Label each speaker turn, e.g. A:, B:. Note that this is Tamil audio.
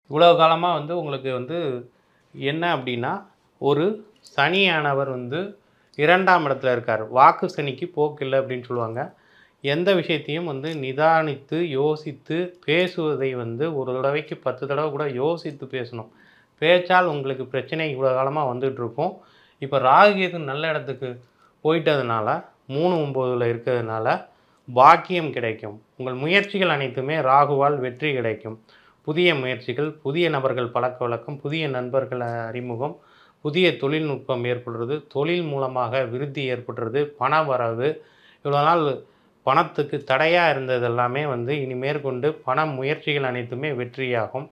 A: இவ்வளோ காலமாக வந்து உங்களுக்கு வந்து என்ன அப்படின்னா ஒரு சனியானவர் வந்து இரண்டாம் இடத்துல இருக்கார் வாக்கு சனிக்கு போக்கில்லை அப்படின்னு சொல்லுவாங்க எந்த விஷயத்தையும் வந்து நிதானித்து யோசித்து பேசுவதை வந்து ஒரு தடவைக்கு பத்து தடவை கூட யோசித்து பேசணும் பேச்சால் உங்களுக்கு பிரச்சனை இவ்வளோ காலமாக வந்துட்டு இருக்கும் இப்போ ராகுகேது நல்ல இடத்துக்கு போயிட்டதுனால மூணு ஒம்போதில் இருக்கிறதுனால பாக்கியம் கிடைக்கும் உங்கள் முயற்சிகள் அனைத்துமே ராகுவால் வெற்றி கிடைக்கும் புதிய முயற்சிகள் புதிய நபர்கள் பழக்க வழக்கம் புதிய நண்பர்கள் அறிமுகம் புதிய தொழில்நுட்பம் ஏற்படுறது தொழில் மூலமாக விருத்தி ஏற்படுறது பண வரவு இவ்வளோ நாள் பணத்துக்கு தடையாக இருந்தது எல்லாமே வந்து இனி மேற்கொண்டு பண முயற்சிகள் அனைத்துமே வெற்றியாகும்